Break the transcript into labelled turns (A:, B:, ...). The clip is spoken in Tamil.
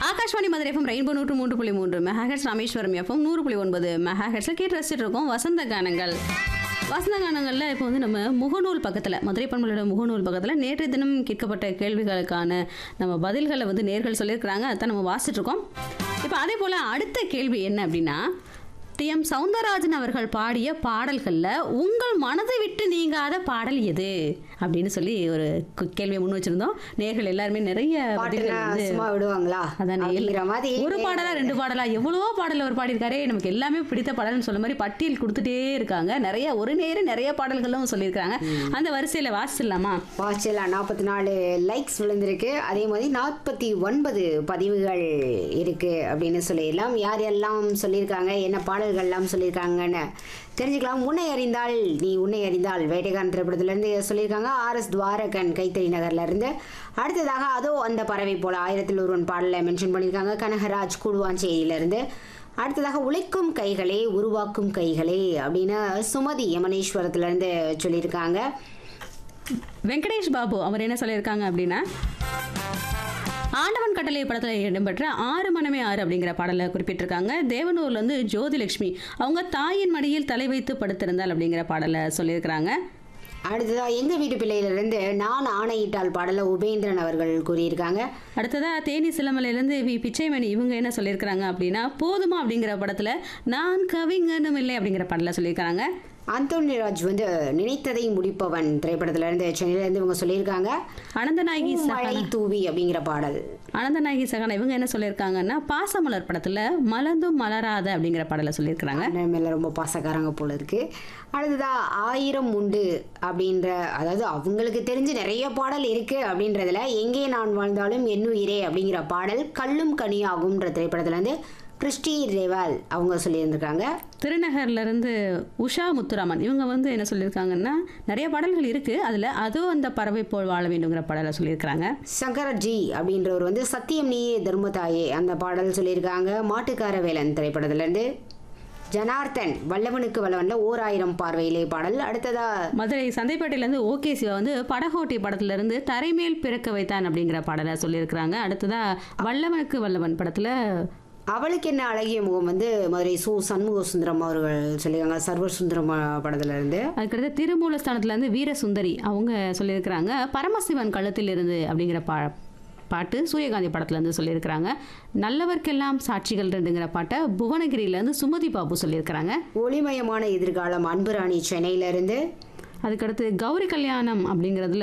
A: ஆகாஷ்வாணி மதுரை எஃப்எம் ரெயின்போ நூற்று மூன்று புள்ளி மூன்று மெகாஹெட்ஸ் ராமேஸ்வரம் எஃப்எம் நூறு புள்ளி ஒன்பது மெகாஹெட்ஸில் கேட்டு ரசிச்சுட்டு இருக்கோம் வசந்த கானங்கள் வசந்த கானங்களில் இப்போ வந்து நம்ம முகநூல் பக்கத்தில் மதுரை பண்பலோட முகநூல் பக்கத்தில் நேற்றைய தினம் கேட்கப்பட்ட கேள்விகளுக்கான நம்ம பதில்களை வந்து நேர்கள் சொல்லியிருக்கிறாங்க அதான் நம்ம வாசிச்சுட்டு இருக்கோம் இப்போ அதே போல் அடுத்த கேள்வி என்ன அப்படின்னா டி எம் சவுந்தரராஜன் அவர்கள் பாடிய பாடல்களில் உங்கள் மனதை விட்டு நீங்காத பாடல் எது அப்படின்னு சொல்லி ஒரு கு- கேள்வியை முன் வச்சிருந்தோம் நேர்கள் எல்லாருமே நிறைய பதில்கள்
B: பாட்டுனா
A: வந்து
B: சும்மா விடுவாங்களா
A: அதான்
B: அப்படிங்கிற மாதிரி
A: ஒரு பாடலா ரெண்டு பாடலா எவ்வளவோ பாடல் அவர் பாடியிருக்காரு நமக்கு எல்லாமே பிடித்த பாடல்னு சொல்ல மாதிரி பட்டியல் கொடுத்துட்டே இருக்காங்க நிறைய ஒரு நேரம் நிறைய பாடல்களும் சொல்லியிருக்காங்க அந்த வரிசையில வாசிச்சிடலாமா
B: வாட்சில் நாற்பத்தி நாலு லைக்ஸ் விழுந்திருக்கு அதே மாதிரி நாற்பத்தி ஒன்பது பதிவுகள் இருக்கு அப்படின்னு சொல்லிடலாம் யார் எல்லாம் சொல்லியிருக்காங்க என்ன பாடல்கள்லாம் சொல்லியிருக்காங்கன்னு தெரிஞ்சுக்கலாம் உன்னை அறிந்தால் நீ உன்னை அறிந்தால் வேட்டைக்காரன் திரைப்படத்திலேருந்து சொல்லியிருக்காங்க ஆர்எஸ் துவாரகன் கைத்தறி நகர்ல இருந்து அடுத்ததாக அதோ அந்த பறவை போல ஆயிரத்தில் ஒருவன் பாடலை மென்ஷன் பண்ணியிருக்காங்க கனகராஜ் கூடுவாஞ்சேரியிலிருந்து அடுத்ததாக உழைக்கும் கைகளே உருவாக்கும் கைகளே அப்படின்னு சுமதி யமனேஸ்வரத்துலேருந்து சொல்லியிருக்காங்க
A: வெங்கடேஷ் பாபு அவர் என்ன சொல்லியிருக்காங்க அப்படின்னா ஆண்டவன் கட்டளை படத்தில் இடம்பெற்ற ஆறு மனமே ஆறு அப்படிங்கிற பாடலை குறிப்பிட்டிருக்காங்க தேவனூர்ல இருந்து ஜோதிலட்சுமி அவங்க தாயின் மடியில் தலை வைத்து படுத்திருந்தால் அப்படிங்கிற பாடலை சொல்லியிருக்கிறாங்க
B: அடுத்ததா எங்க வீட்டு பிள்ளையிலிருந்து நான் ஆணையிட்டால் பாடல உபேந்திரன் அவர்கள் கூறியிருக்காங்க
A: அடுத்ததா தேனி சிலமலையிலேருந்து வி பிச்சைமணி இவங்க என்ன சொல்லியிருக்கிறாங்க அப்படின்னா போதுமா அப்படிங்கிற படத்துல நான் கவிஞனும் இல்லை அப்படிங்கிற பாடலை சொல்லியிருக்காங்க
B: அந்தோனி ராஜ் வந்து நினைத்ததை முடிப்பவன் திரைப்படத்துல இருந்து சென்னையில இருந்து இவங்க சொல்லியிருக்காங்க
A: அனந்தநாயகி
B: மழை தூவி அப்படிங்கிற பாடல்
A: அனந்தநாயகி சகனா இவங்க என்ன சொல்லியிருக்காங்கன்னா பாசமலர் படத்துல மலர்ந்தும் மலராத அப்படிங்கிற பாடலை சொல்லியிருக்கிறாங்க
B: அண்ணன் மேல ரொம்ப பாசக்காரங்க போல இருக்கு அடுத்ததா ஆயிரம் உண்டு அப்படின்ற அதாவது அவங்களுக்கு தெரிஞ்சு நிறைய பாடல் இருக்கு அப்படின்றதுல எங்கே நான் வாழ்ந்தாலும் என்னுயிரே அப்படிங்கிற பாடல் கல்லும் கனியாகும்ன்ற திரைப்படத்துல இருந்து கிறிஸ்டி ரேவால் அவங்க சொல்லியிருந்திருக்காங்க
A: திருநகர்ல இருந்து உஷா முத்துராமன் இவங்க வந்து என்ன சொல்லியிருக்காங்கன்னா நிறைய பாடல்கள் இருக்கு அதுல அதோ அந்த பறவை போல் வாழ வேண்டுங்கிற பாடலை சொல்லியிருக்கிறாங்க
B: சங்கரஜி அப்படின்றவர் வந்து சத்தியம் நீயே தர்மதாயே அந்த பாடல் சொல்லியிருக்காங்க மாட்டுக்கார வேலன் திரைப்படத்திலேருந்து ஜனார்த்தன் வல்லவனுக்கு வல்லவன்ல ஓர் ஆயிரம் பார்வையிலே பாடல் அடுத்ததா
A: மதுரை சந்தைப்பேட்டையிலேருந்து ஓகே சிவா வந்து படகோட்டி படத்துல இருந்து தரைமேல் பிறக்க வைத்தான் அப்படிங்கிற பாடலை சொல்லியிருக்கிறாங்க அடுத்ததா வல்லவனுக்கு வல்லவன் படத்துல
B: அவளுக்கு என்ன அழகிய முகம் வந்து மதுரை சு சண்முக சுந்தரம் அவர்கள் சொல்லியிருக்காங்க சர்வ சுந்தரம் படத்துல இருந்து
A: அதுக்கடுத்து திருமூலஸ்தானத்துல இருந்து வீரசுந்தரி அவங்க சொல்லியிருக்கிறாங்க பரமசிவன் கழுத்தில் இருந்து அப்படிங்கிற பா பாட்டு சூரியகாந்தி படத்துல இருந்து சொல்லியிருக்கிறாங்க நல்லவர்க்கெல்லாம் சாட்சிகள் ரெண்டுங்கிற பாட்டை புவனகிரியில இருந்து சுமதி பாபு சொல்லியிருக்கிறாங்க
B: ஒளிமயமான எதிர்காலம் அன்புராணி சென்னையில இருந்து
A: அதுக்கடுத்து கௌரி கல்யாணம் அப்படிங்கிறதுல